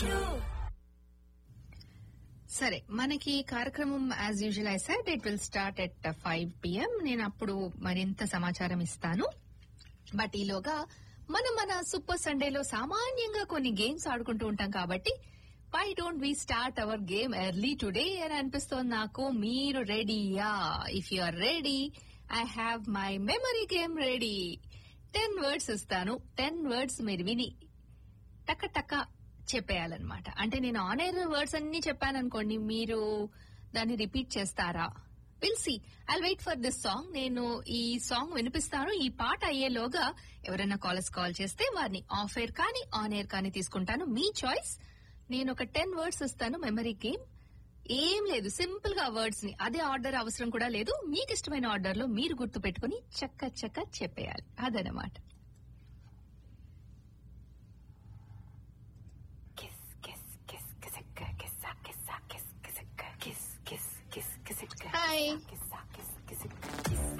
సరే మనకి కార్యక్రమం as usual I said it will start at five PM నేను అప్పుడు మరింత సమాచారం ఇస్తాను బట్ ఈలోగా మనం మన సూపర్ సండేలో సామాన్యంగా కొన్ని గేమ్స్ ఆడుకుంటూ ఉంటాం కాబట్టి why don't we start our game early today అని అనిపిస్తోంది నాకు మీరు రెడీయా if you are ready I have my memory game ready ten words ఇస్తాను టెన్ వర్డ్స్ మీరు విని టక టక చెప్పేయాలన్నమాట అంటే నేను ఆన్ ఎయిర్ వర్డ్స్ అన్ని చెప్పాను అనుకోండి మీరు దాన్ని రిపీట్ చేస్తారా will see I wait for this song నేను ఈ సాంగ్ వినిపిస్తాను ఈ పాట అయ్యేలోగా ఎవరైనా కాలర్స్ కాల్ చేస్తే వారిని ఆఫ్ ఎయిర్ కానీ ఆన్ ఎయిర్ కానీ తీసుకుంటాను మీ చాయిస్ నేను ఒక టెన్ వర్డ్స్ ఇస్తాను మెమరీ గేమ్ ఏం లేదు సింపుల్ గా వర్డ్స్ ని అదే ఆర్డర్ అవసరం కూడా లేదు మీకు ఇష్టమైన ఆర్డర్ లో మీరు గుర్తు పెట్టుకుని చక్క చక్క చెప్పేయాలి అదనమాట Kiss, kiss, kiss, kiss, kiss, kiss, kiss, kiss, kiss, kiss, kiss, kiss, kiss, kiss, kiss, Hi. kiss, kiss, kiss, kiss,